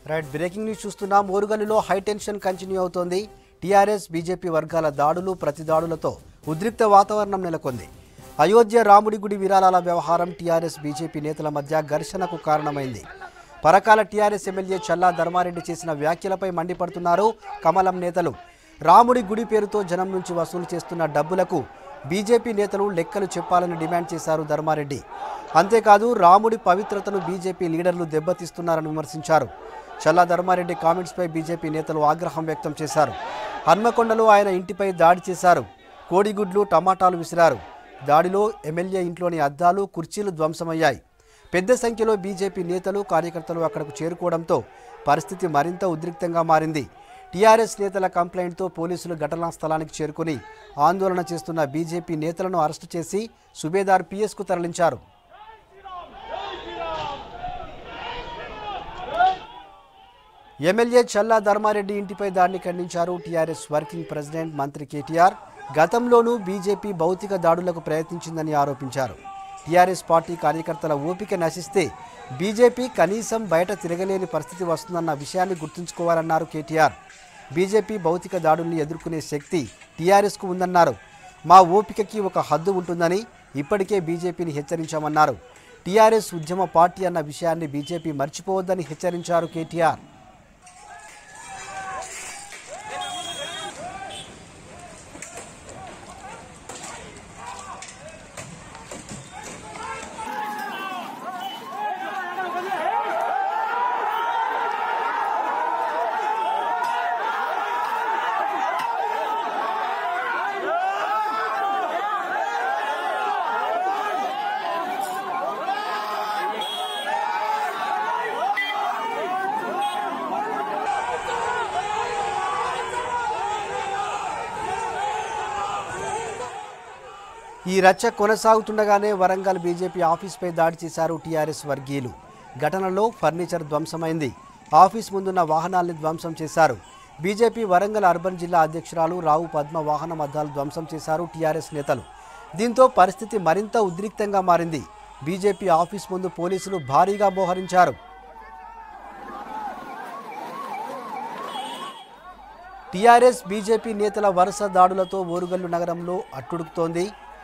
right breaking news చూస్తున్నాం ఓరుగల్లులో high tension continue అవుతోంది టీఆర్ఎస్ బీజేపీ వర్గాల దాడులు ప్రతిదాడులతో ఉద్రిక్త వాతావరణం నెలకొంది అయోధ్య రాముడి గుడి విరాళాల వ్యవహారం టీఆర్ఎస్ బీజేపీ నేతల మధ్య ఘర్షణకు కారణమైంది పరకాల టీఆర్ఎస్ ఎమ్మెల్యే చల్లా ధర్మారెడ్డి చేసిన వ్యాఖ్యలపై మండిపడుతున్నారు కమలం నేతలు రాముడి గుడి పేరుతో జనం నుంచి వసూలు చేస్తున్న డబ్బులకు బీజేపీ నేతలు లెక్కలు చెప్పాలని డిమాండ్ చేశారు ధర్మారెడ్డి అంతేకాదు రాముడి పవిత్రతను బీజేపీ లీడర్లు దెబ్బతీస్తున్నారని విమర్శించారు చల్లా ధర్మారెడ్డి కామెంట్స్పై బీజేపీ నేతలు ఆగ్రహం వ్యక్తం చేశారు హన్మకొండలో ఆయన ఇంటిపై దాడి చేశారు కోడిగుడ్లు టమాటాలు విసిరారు దాడిలో ఎమ్మెల్యే ఇంట్లోని అద్దాలు కుర్చీలు ధ్వంసమయ్యాయి పెద్ద సంఖ్యలో బీజేపీ నేతలు కార్యకర్తలు అక్కడకు చేరుకోవడంతో పరిస్థితి మరింత ఉద్రిక్తంగా మారింది టీఆర్ఎస్ నేతల కంప్లైంట్తో పోలీసులు ఘటనా స్థలానికి చేరుకుని ఆందోళన చేస్తున్న బీజేపీ నేతలను అరెస్టు చేసి సుబేదార్ పిఎస్కు తరలించారు ఎమ్మెల్యే చల్లా ధర్మారెడ్డి ఇంటిపై దాడిని ఖండించారు టీఆర్ఎస్ వర్కింగ్ ప్రెసిడెంట్ మంత్రి కేటీఆర్ గతంలోనూ బీజేపీ భౌతిక దాడులకు ప్రయత్నించిందని ఆరోపించారు టీఆర్ఎస్ పార్టీ కార్యకర్తల ఓపిక నశిస్తే బీజేపీ కనీసం బయట తిరగలేని పరిస్థితి వస్తుందన్న విషయాన్ని గుర్తుంచుకోవాలన్నారు కేటీఆర్ బీజేపీ భౌతిక దాడుల్ని ఎదుర్కొనే శక్తి టీఆర్ఎస్కు ఉందన్నారు మా ఓపికకి ఒక హద్దు ఉంటుందని ఇప్పటికే బీజేపీని హెచ్చరించామన్నారు టీఆర్ఎస్ ఉద్యమ పార్టీ అన్న విషయాన్ని బీజేపీ మర్చిపోవద్దని హెచ్చరించారు కేటీఆర్ ఈ రచ్చ కొనసాగుతుండగానే వరంగల్ బీజేపీ ఆఫీస్పై దాడి చేశారు టీఆర్ఎస్ వర్గీయులు ఘటనలో ఫర్నిచర్ ధ్వంసమైంది ఆఫీస్ ముందున్న వాహనాల్ని ధ్వంసం చేశారు బీజేపీ వరంగల్ అర్బన్ జిల్లా అధ్యక్షురాలు రావు పద్మ వాహనం అద్దాలు ధ్వంసం చేశారు టీఆర్ఎస్ నేతలు దీంతో పరిస్థితి మరింత ఉద్రిక్తంగా మారింది బీజేపీ ఆఫీస్ ముందు పోలీసులు భారీగా మోహరించారు టీఆర్ఎస్ బీజేపీ నేతల వరుస దాడులతో ఓరుగల్లు నగరంలో అట్టుడుకుతోంది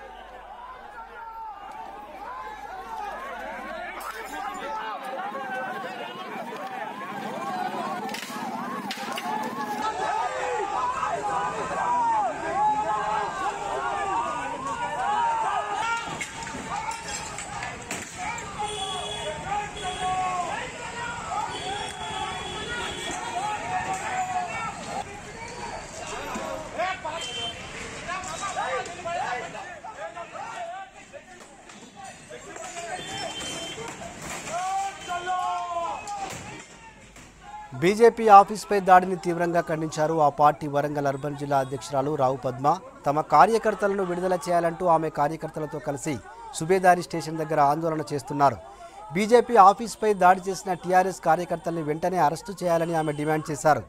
బీజేపీ ఆఫీస్పై దాడిని తీవ్రంగా ఖండించారు ఆ పార్టీ వరంగల్ అర్బన్ జిల్లా అధ్యక్షురాలు రావు పద్మ తమ కార్యకర్తలను విడుదల చేయాలంటూ ఆమె కార్యకర్తలతో కలిసి సుబేదారి స్టేషన్ దగ్గర ఆందోళన చేస్తున్నారు బీజేపీ ఆఫీస్పై దాడి చేసిన టీఆర్ఎస్ కార్యకర్తల్ని వెంటనే అరెస్టు చేయాలని ఆమె డిమాండ్ చేశారు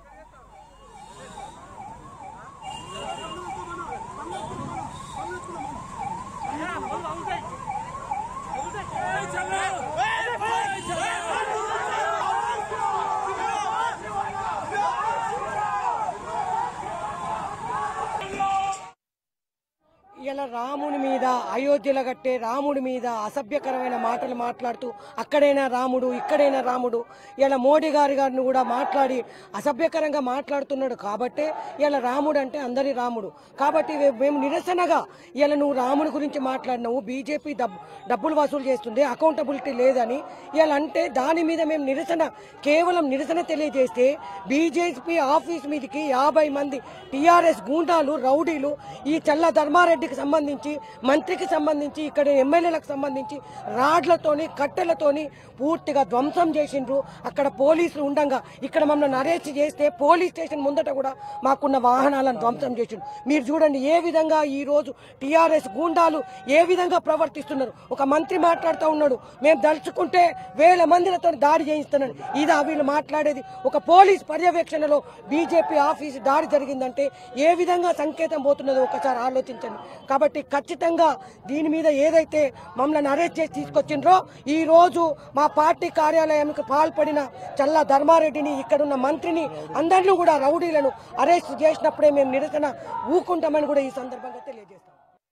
ఇలా రాముని మీద అయోధ్యలో కట్టే రాముడి మీద అసభ్యకరమైన మాటలు మాట్లాడుతూ అక్కడైనా రాముడు ఇక్కడైనా రాముడు ఇలా మోడీ గారి గారిని కూడా మాట్లాడి అసభ్యకరంగా మాట్లాడుతున్నాడు కాబట్టే ఇలా రాముడు అంటే అందరి రాముడు కాబట్టి వే- మేము నిరసనగా ఇలా నువ్వు రాముడి గురించి మాట్లాడినావు బీజేపీ డబ్ డబ్బులు వసూలు చేస్తుంది అకౌంటబిలిటీ లేదని ఇలా అంటే దాని మీద మేము నిరసన కేవలం నిరసన తెలియజేస్తే బీజేపీ ఆఫీస్ మీదకి యాభై మంది టీఆర్ఎస్ గూండాలు రౌడీలు ఈ చల్ల ధర్మారెడ్డికి సంబంధించి మంత్రికి సంబంధించి ఇక్కడ ఎమ్మెల్యేలకు సంబంధించి రాడ్లతోని కట్టెలతోని పూర్తిగా ధ్వంసం చేసిండ్రు అక్కడ పోలీసులు ఉండంగా ఇక్కడ మమ్మల్ని అరెస్ట్ చేస్తే పోలీస్ స్టేషన్ ముందట కూడా మాకున్న వాహనాలను ధ్వంసం చేసిండ్రు మీరు చూడండి ఏ విధంగా ఈ రోజు టీఆర్ఎస్ గూండాలు ఏ విధంగా ప్రవర్తిస్తున్నారు ఒక మంత్రి మాట్లాడుతూ ఉన్నాడు మేము దలుచుకుంటే వేల మందిలతో దాడి చేయిస్తున్నాను ఇదా వీళ్ళు మాట్లాడేది ఒక పోలీస్ పర్యవేక్షణలో బీజేపీ ఆఫీస్ దాడి జరిగిందంటే ఏ విధంగా సంకేతం పోతున్నదో ఒకసారి ఆలోచించండి కాబట్టి ఖచ్చితంగా దీని మీద ఏదైతే మమ్మల్ని అరెస్ట్ చేసి తీసుకొచ్చిండ్రో ఈ రోజు మా పార్టీ కార్యాలయానికి పాల్పడిన చల్లా ధర్మారెడ్డిని ఇక్కడున్న మంత్రిని అందరినీ కూడా రౌడీలను అరెస్ట్ చేసినప్పుడే మేము నిరసన ఊకుంటామని కూడా ఈ సందర్భంగా తెలియజేస్తాం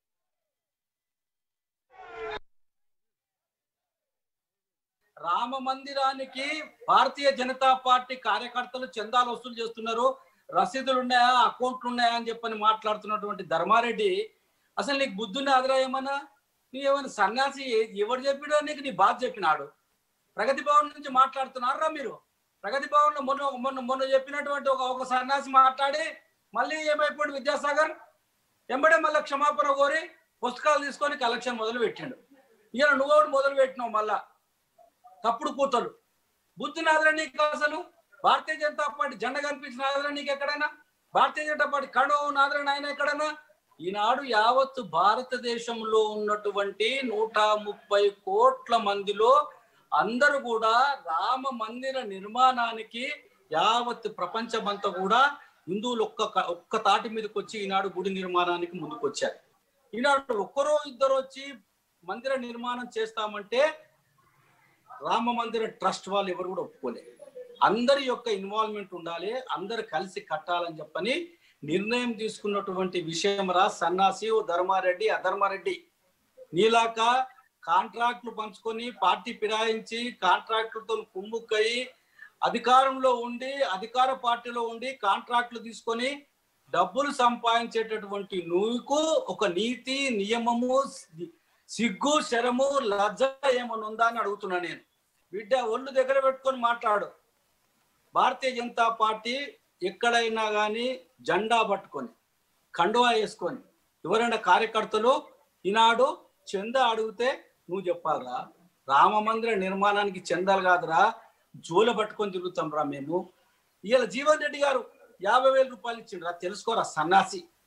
రామ మందిరానికి భారతీయ జనతా పార్టీ కార్యకర్తలు చందాలు వసూలు చేస్తున్నారు రసీదులు ఉన్నాయా అకౌంట్లు ఉన్నాయా అని చెప్పని మాట్లాడుతున్నటువంటి ధర్మారెడ్డి అసలు నీకు బుద్ధుని ఆదరా ఏమన్నా నీ ఏమైనా సన్యాసి ఏ- ఎవడు చెప్పిడో నీకు నీ బాధ చెప్పినాడు ప్రగతి భవన్ నుంచి మాట్లాడుతున్నారా మీరు ప్రగతి భవన్ లో మొన్న మొన్న మొన్న చెప్పినటువంటి ఒక ఒక సన్యాసి మాట్లాడి మళ్ళీ ఏమైపోయాడు విద్యాసాగర్ ఎంబడే మళ్ళీ క్షమాపణ కోరి పుస్తకాలు తీసుకొని కలెక్షన్ మొదలు పెట్టిండు ఇక నువ్వు ఒకటి మొదలు పెట్టినావు మళ్ళా తప్పుడు కూతలు బుద్ధి నాదరా నీకు అసలు భారతీయ జనతా పార్టీ జెండా కనిపించిన నాదరా నీకు ఎక్కడైనా భారతీయ జనతా పార్టీ కడవ నాదరా నాయన ఎక్కడైనా ఈనాడు యావత్తు భారతదేశంలో ఉన్నటువంటి నూట ముప్పై కోట్ల మందిలో అందరూ కూడా రామ మందిర నిర్మాణానికి యావత్ ప్రపంచమంతా కూడా హిందువులు ఒక్క ఒక్క తాటి మీదకి వచ్చి ఈనాడు గుడి నిర్మాణానికి ముందుకు వచ్చారు ఈనాడు ఒక్కరో ఇద్దరు వచ్చి మందిర నిర్మాణం చేస్తామంటే రామ మందిర ట్రస్ట్ వాళ్ళు ఎవరు కూడా ఒప్పుకోలేదు అందరి యొక్క ఇన్వాల్వ్మెంట్ ఉండాలి అందరు కలిసి కట్టాలని చెప్పని నిర్ణయం తీసుకున్నటువంటి విషయం రా సన్నాసి ఓ ధర్మారెడ్డి అధర్మారెడ్డి నీలాక కాంట్రాక్ట్లు పంచుకొని పార్టీ ఫిరాయించి కాంట్రాక్టులతో కుమ్ముక్కయి అధికారంలో ఉండి అధికార పార్టీలో ఉండి కాంట్రాక్ట్లు తీసుకొని డబ్బులు సంపాదించేటటువంటి నువ్వుకు ఒక నీతి నియమము సిగ్గు శరము లజ్జ ఏమన్నా ఉందా అని అడుగుతున్నా నేను బిడ్డ ఒళ్ళు దగ్గర పెట్టుకొని మాట్లాడు భారతీయ జనతా పార్టీ ఎక్కడైనా కానీ జెండా పట్టుకొని కండువా వేసుకొని ఎవరైనా కార్యకర్తలు ఈనాడు చందా అడిగితే నువ్వు చెప్పాలరా రామ మందిర నిర్మాణానికి చందాలు కాదురా జోల పట్టుకొని తిరుగుతాం రా మేము ఇవాళ జీవన్ రెడ్డి గారు యాభై వేల రూపాయలు ఇచ్చిండ్రా తెలుసుకోరా సన్నాసి